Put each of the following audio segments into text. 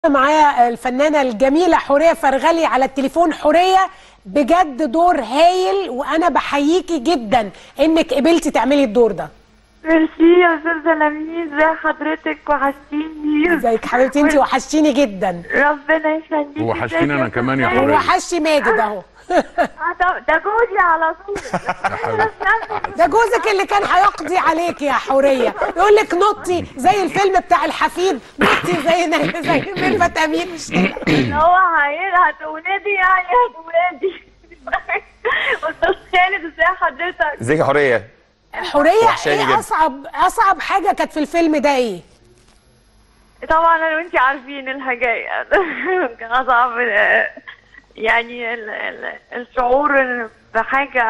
معايا الفنانة الجميلة حورية فرغلي على التليفون حورية بجد دور هايل وأنا بحييكي جدا إنك قبلتي تعملي الدور ده ميرسي يا استاذه لميس ازي حضرتك وحشتيني ازيك حبيبتي انتي وحشتيني جدا ربنا يخليكي وحشتيني أنا كمان يا حورية. وحشي ماجد اهو آه، طب ده جوزي على طول ده جوزك اللي كان هيقضي عليك يا حورية يقول لك نطي زي الفيلم بتاع الحفيد نطي زي نيل زي ميرفت أمين مش كده اللي هو هي- هتولدي يعني هتولدي استاذ خالد ازي حضرتك ازيك يا حوريه حورية وحشاني ايه جدا. أصعب أصعب حاجة كانت في الفيلم ده ايه؟ طبعا انا وانتي عارفين الحكايه كان اصعب آه، يعني ال- ال- الشعور بحاجه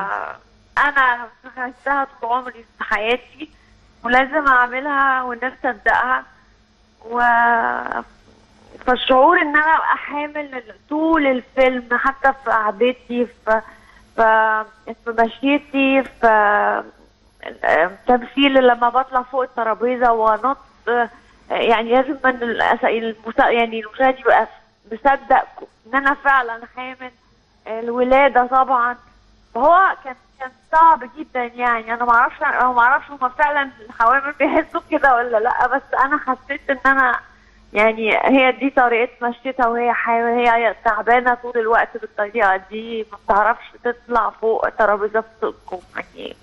انا عشتها طول عمري في حياتي ولازم اعملها والناس تصدقها و فالشعور ان انا ابقى حامل طول الفيلم حتى في قعدتي في في في مشيتي في تمثيل لما بطلع فوق الترابيزه وانط يعني لازم من الأس- المس- يعني المشاهد يبقى مصدق ان انا فعلا حامل الولاده طبعا فهو كان كان صعب جدا يعني انا ما اعرفش انا ما اعرفش هما فعلا الحوامل بيحسوا كده ولا لا بس انا حسيت ان انا يعني هي دي طريقه مشيتها وهي حامل هي تعبانه طول الوقت بالطريقه دي ما بتعرفش تطلع فوق الترابيزه بصدقكم يعني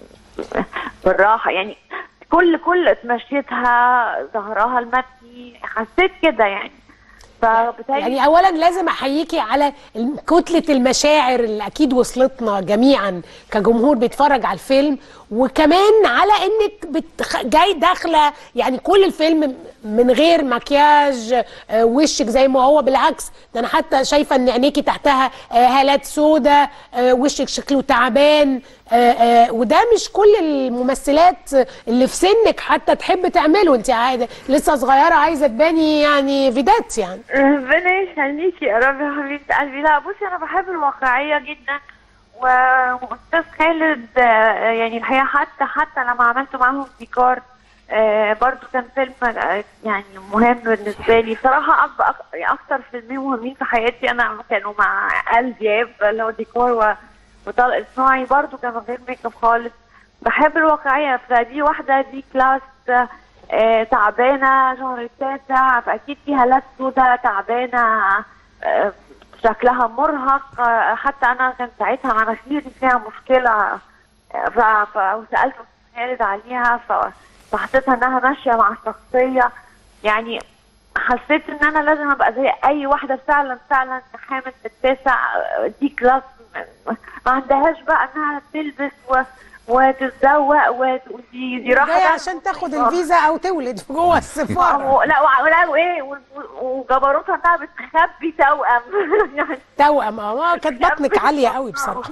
بالراحه يعني كل كل مشيتها ظهرها المتني حسيت كده يعني فبالتالي يعني اولا لازم احييكي على الم- كتله المشاعر اللي اكيد وصلتنا جميعا كجمهور بيتفرج على الفيلم وكمان على انك بتخ... جاي داخله يعني كل الفيلم من غير مكياج آه، وشك زي ما هو بالعكس ده انا حتى شايفه ان عينيكي تحتها آه، هالات سودا آه، وشك شكله تعبان آه، آه، وده مش كل الممثلات اللي في سنك حتى تحب تعمله انت عايزه لسه صغيره عايزه تباني يعني فيدات يعني ربنا يخليكي يا رب يا حبيبه قلبي لا بصي انا بحب الواقعيه جدا و- واستاذ خالد آه، يعني الحقيقه حتى حتى لما عملت معاهم ديكار آه، برضو كان فيلم آه، يعني مهم بالنسبه لي بصراحه أك- أك- اكتر فيلمين مهمين في حياتي انا كانوا مع آل دياب اللي هو ديكور و- وطلق صناعي برضو كان من غير ميك اب خالص بحب الواقعيه فدي واحده دي كلاس آه، آه، تعبانه شهر التاسع فاكيد فيها لا سودا تعبانه آه، شكلها مرهق آه، حتى انا كان ساعتها مناخيري فيها مشكله آه، ف... ف... وسالت أستاذ خالد عليها ف... فحسيتها انها ماشيه مع الشخصيه يعني حسيت ان انا لازم ابقى زي اي واحده فعلا فعلا حامل في التاسع آه، دي كلاس ما عندهاش بقى انها تلبس و... وتتزوق ودي دي راحه جاي بقى عشان تاخد الفيزا او تولد جوه السفاره و- لا وع- لا وايه و- و- وجبروتها انها بتخبي توأم يعني توأم اه كانت بطنك عاليه قوي بصراحه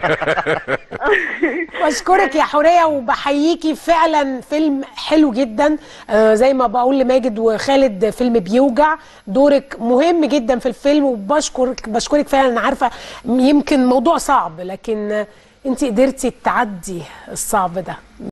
بشكرك يا حوريه وبحييكي فعلا فيلم حلو جدا آه زي ما بقول لماجد وخالد فيلم بيوجع دورك مهم جدا في الفيلم وبشكرك بشكرك فعلا انا عارفه يمكن موضوع صعب لكن انت قدرتي تعدي الصعب ده